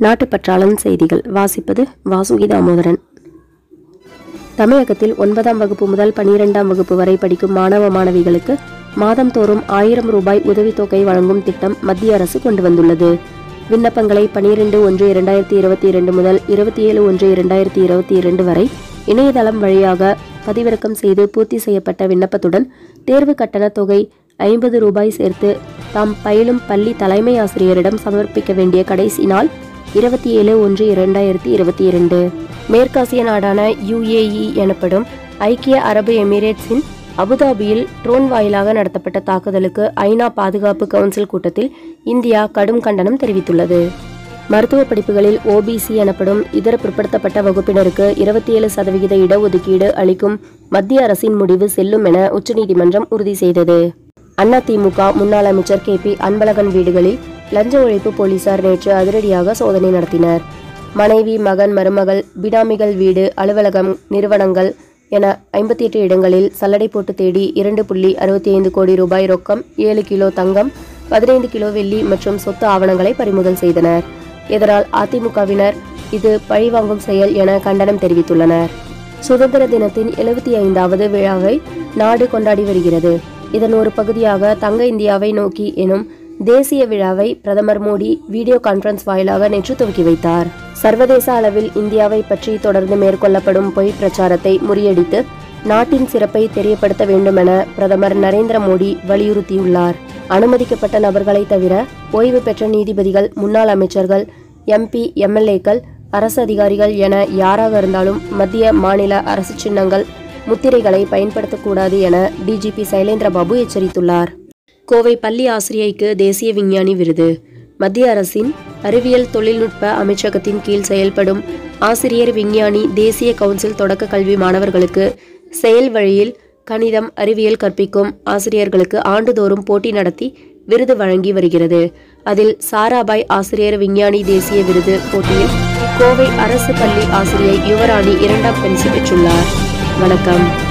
நாட்டுப்பற்றாளன் செய்திகள் வாசிப்பது வாசுகி தாமோதரன் தமிழகத்தில் ஒன்பதாம் வகுப்பு முதல் பனிரெண்டாம் வகுப்பு வரை படிக்கும் மாணவ மாணவிகளுக்கு மாதம்தோறும் ஆயிரம் ரூபாய் உதவித்தொகை வழங்கும் திட்டம் மத்திய அரசு கொண்டு வந்துள்ளது விண்ணப்பங்களை பனிரெண்டு ஒன்று இரண்டாயிரத்தி இருபத்தி இரண்டு முதல் இருபத்தி ஏழு ஒன்று இரண்டாயிரத்தி இருபத்தி இரண்டு வரை இணையதளம் வழியாக பதிவிறக்கம் செய்து பூர்த்தி செய்யப்பட்ட விண்ணப்பத்துடன் தேர்வு கட்டண தொகை ஐம்பது ரூபாய் சேர்த்து தாம் பயிலும் பள்ளி தலைமை ஆசிரியரிடம் சமர்ப்பிக்க வேண்டிய கடைசி நாள் இருபத்தி ஏழு ஒன்று இரண்டாயிரத்தி இருபத்தி இரண்டு மேற்காசிய நாடான யுஏஇ எனப்படும் ஐக்கிய அரபு எமிரேட்ஸின் அபுதாபியில் ட்ரோன் வாயிலாக நடத்தப்பட்ட தாக்குதலுக்கு ஐநா பாதுகாப்பு கவுன்சில் கூட்டத்தில் இந்தியா கடும் கண்டனம் தெரிவித்துள்ளது மருத்துவ படிப்புகளில் ஓபிசி எனப்படும் இதர பிற்படுத்தப்பட்ட வகுப்பினருக்கு இருபத்தி ஏழு சதவிகித இடஒதுக்கீடு அளிக்கும் மத்திய அரசின் முடிவு செல்லும் என உச்சநீதிமன்றம் உறுதி செய்தது அதிமுக முன்னாள் அமைச்சர் கே பி அன்பழகன் வீடுகளில் லஞ்ச ஒழிப்பு போலீசார் நேற்று அதிரடியாக சோதனை நடத்தினர் மனைவி மகன் மருமகள் பினாமிகள் வீடு அலுவலகம் நிறுவனங்கள் என ஐம்பத்தி எட்டு இடங்களில் சல்லடை போட்டு தேடி இரண்டு புள்ளி அறுபத்தி ஐந்து கோடி ரூபாய் ரொக்கம் ஏழு கிலோ தங்கம் பதினைந்து கிலோ வெள்ளி மற்றும் சொத்து ஆவணங்களை பறிமுதல் செய்தனர் இதனால் அதிமுகவினர் இது பழிவாங்கும் செயல் என கண்டனம் தெரிவித்துள்ளனர் சுதந்திர தினத்தின் எழுபத்தி ஐந்தாவது விழாவை நாடு கொண்டாடி வருகிறது இதன் ஒரு பகுதியாக தங்க இந்தியாவை நோக்கி எனும் தேசிய விழாவை பிரதமர் மோடி வீடியோ கான்பரன்ஸ் வாயிலாக நேற்று துவக்கி வைத்தார் சர்வதேச அளவில் இந்தியாவை பற்றி தொடர்ந்து மேற்கொள்ளப்படும் பொய் பிரச்சாரத்தை முறியடித்து நாட்டின் சிறப்பை தெரியப்படுத்த வேண்டுமென பிரதமர் நரேந்திர மோடி வலியுறுத்தியுள்ளார் அனுமதிக்கப்பட்ட நபர்களை தவிர ஓய்வு பெற்ற நீதிபதிகள் முன்னாள் அமைச்சர்கள் எம்பி எம்எல்ஏக்கள் அரசு அதிகாரிகள் என யாராக இருந்தாலும் மத்திய மாநில அரசு சின்னங்கள் முத்திரைகளை பயன்படுத்தக்கூடாது என டிஜிபி சைலேந்திரபாபு எச்சரித்துள்ளார் கோவை பள்ளி ஆசிரியைக்கு தேசிய விஞ்ஞானி விருது மத்திய அரசின் அறிவியல் தொழில்நுட்ப அமைச்சகத்தின் கீழ் செயல்படும் ஆசிரியர் விஞ்ஞானி தேசிய கவுன்சில் தொடக்க கல்வி மாணவர்களுக்கு செயல் வழியில் கணிதம் அறிவியல் கற்பிக்கும் ஆசிரியர்களுக்கு ஆண்டுதோறும் போட்டி நடத்தி விருது வழங்கி வருகிறது அதில் சாராபாய் ஆசிரியர் விஞ்ஞானி தேசிய விருது போட்டியில் கோவை அரசு பள்ளி ஆசிரியை யுவராணி இரண்டாம் பரிசு பெற்றுள்ளார் வணக்கம்